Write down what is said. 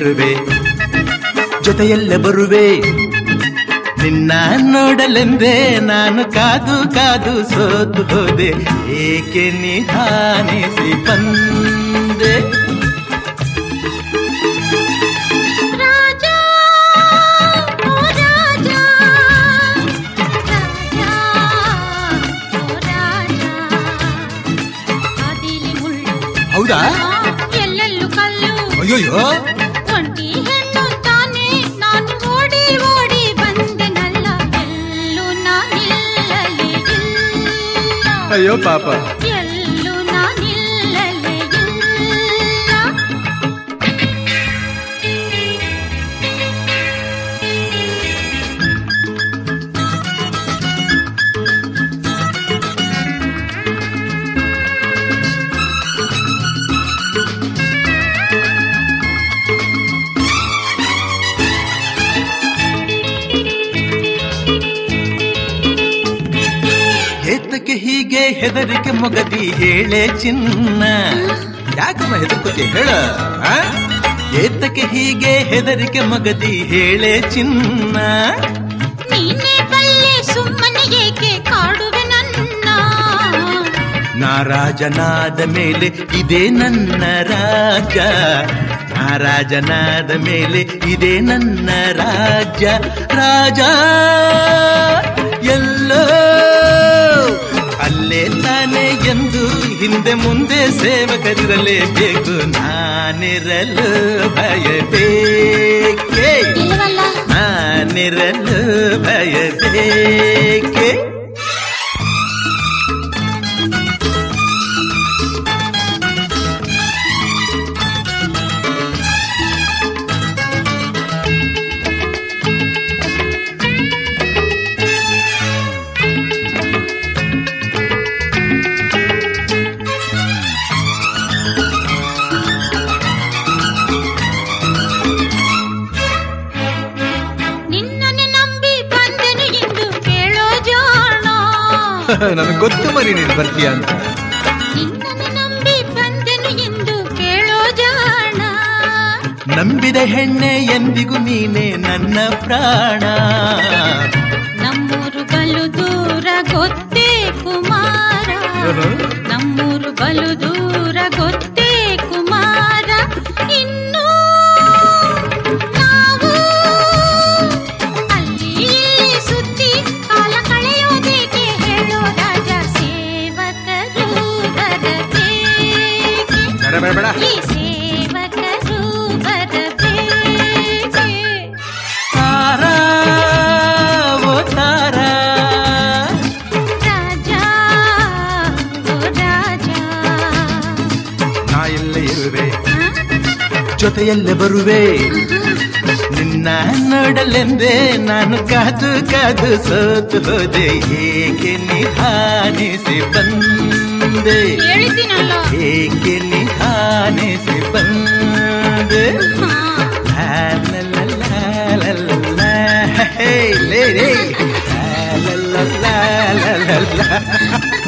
ಇರುವೆ ಜೊತೆಯಲ್ಲೇ ಬರುವೆ ನಿನ್ನ ನೋಡಲೆಂದೇ ನಾನು ಕಾದು ಕಾದು ಸೋತು ಹೋದೆ ಏಕೆ ನಿಧಾನಿಸಿ ಬಂದೆ ರಾಜ ಓ ರಾಜ ರಾಜ ಓ ರಾಜ ಅದಿಲಿ ಮುಳ್ಳು ಹೌದಾ ಎಲ್ಲೆಲ್ಲೂ ಕಲ್ಲು ಅಯ್ಯೋಯ್ಯೋ ಒಂಟಿ ಹೆಣ್ಣು ತಾನೆ ನಾನು ಓಡಿ ಓಡಿ ಬಂದೆನಲ್ಲ ಎಲ್ಲೂ ನಾನಿಲ್ಲಲೇ ಇಲ್ಲ ಅಯ್ಯೋ ಪಾಪ ಎಲ್ಲೂ ನಾನಿಲ್ಲಲೇ ಇಲ್ಲ ಏತಕ್ಕೆ ಹೀಗೆ ಹೆದರಿಕೆ ಮೊಗದಿ ಹೇಳೆ ಚಿನ್ನ ಯಾಕಮ್ಮ ಹೆದರ್ಕೋತಿ ಹೇಳ ಆ? ಏತಕ್ಕೆ ಹೀಗೆ ಹೆದರಿಕೆ ಮಗದಿ ಹೇಳೆ ಚಿನ್ನ ನೀನೇ ಬಲ್ಲೆ ಸುಮ್ಮನೆ ಏಕೆ ಕಾಡುವೆ ನನ್ನ ನಾರಾಜನಾದ ಮೇಲೆ ಇದೇ ನನ್ನ ರಾಜ ನಾರಾಜನಾದ ಮೇಲೆ ಇದೇ ನನ್ನ ರಾಜ್ಯ ರಾಜ ಎಲ್ಲೋ ಅಲ್ಲೇ ತಾನೆ ಎಂದು ಹಿಂದೆ ಮುಂದೆ ಸೇವಕರಿರಲೇಬೇಕು ನಾನಿರಲು ಭಯಬೇಕೆ ಇಲ್ವಲ್ಲ ನಾನಿರಲು ಭಯಬೇಕೆ ನಿನ್ನನ್ನೇ ನಂಬಿ ಬಂದೆನು ಎಂದು ಕೇಳೋ ಜಾಣ ನನಗೆ ಗೊತ್ತು ಮರಿ ನೀನು ಬರ್ತೀಯ ಅಂತ ನಿನ್ನನ್ನೇ ನಂಬಿ ಬಂದೆನು ಎಂದು ಕೇಳೋ ಜಾಣ ನಂಬಿದ ಹೆಣ್ಣೆ ಎಂದಿಗೂ ನೀನೆ ನನ್ನ ಪ್ರಾಣ ನಮ್ಮೂರು ಬಲು ದೂರ ಗೊತ್ತೇ ಕುಮಾರ ನಮ್ಮೂರು ಬಲು ದೂರ ಗೊತ್ತೇ ಕುಮಾರ ಇನ್ನು ನಾವು ಅಲ್ಲಿ ಇಲ್ಲಿ ಸುತ್ತಿ ಕಾಲ ಕಳೆಯೋದೇಕೆ ಹೇಳೋ ರಾಜ ಸೇವಕರು ಬರಬೇಕೆ ಬೇಡ ಬೇಡ ಬೇಡ ಈ ಸೇವಕರು ಬರಬೇಕೆ ತಾರಾ ಓ ತಾರಾ ರಾಜ ಓ ರಾಜ ನಾ ಎಲ್ಲೇ ಇರುವೆ ಜೊತೆಯಲ್ಲೇ ಬರುವೆ ನಿನ್ನ ನೋಡಲೆಂದೇ ನಾನು ಕಾದು ಕಾದು ಸೋತು ಹೋದೆ ಏಕೆ ನಿಧಾನಿಸಿ ಬಂದೆ ಹೇಳಿದ್ದೀನಲ್ಲ ಏಕೆ ನಿಧಾನಿಸಿ ಬಂದೆ ಹಾ. ಲಾ ಲಾ ಲಾ ಲಾ ಲಾ ಲಾ. ಹೇ, ಲೇ, ಲೇ. ಲಾ ಲಾ ಲಾ ಲಾ ಲಾ ಲಾ.